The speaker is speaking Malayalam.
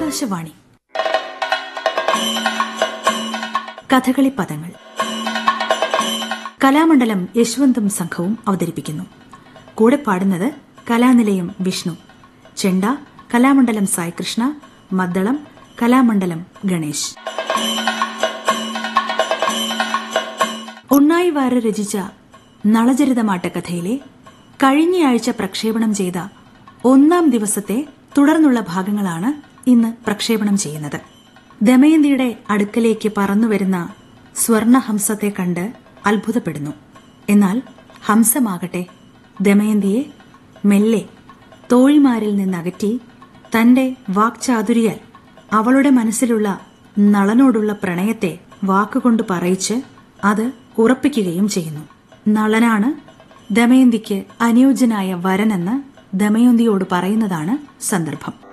ആകാശവാണി കഥകളി പദങ്ങൾ കലാമണ്ഡലം യശ്വന്തും സംഘവും അവതരിപ്പിക്കുന്നു കൂടെ പാടുന്നത് കലാനിലയം വിഷ്ണു ചെണ്ട കലാമണ്ഡലം സായികൃഷ്ണ മദ്ദളം കലാമണ്ഡലം ഗണേശ് ഉണ്ണായി വാര രചിച്ച നളചരിതമാട്ട കഥയിലെ കഴിഞ്ഞയാഴ്ച പ്രക്ഷേപണം ചെയ്ത ഒന്നാം ദിവസത്തെ തുടർന്നുള്ള ഭാഗങ്ങളാണ് ഇന്ന് പ്രക്ഷേപണം ചെയ്യുന്നത് ദമയന്തിയുടെ അടുക്കലേക്ക് പറന്നുവരുന്ന സ്വർണഹംസത്തെ കണ്ട് അത്ഭുതപ്പെടുന്നു എന്നാൽ ഹംസമാകട്ടെ ദമയന്തിയെ മെല്ലെ തോഴിമാരിൽ നിന്നകറ്റി തന്റെ വാക്ചാതുരിയാൽ അവളുടെ മനസ്സിലുള്ള നളനോടുള്ള പ്രണയത്തെ വാക്കുകൊണ്ട് പറയിച്ച് അത് ഉറപ്പിക്കുകയും ചെയ്യുന്നു നളനാണ് ദമയന്തിക്ക് അനുയോജ്യനായ വരനെന്ന് ദമയന്തിയോട് പറയുന്നതാണ് സന്ദർഭം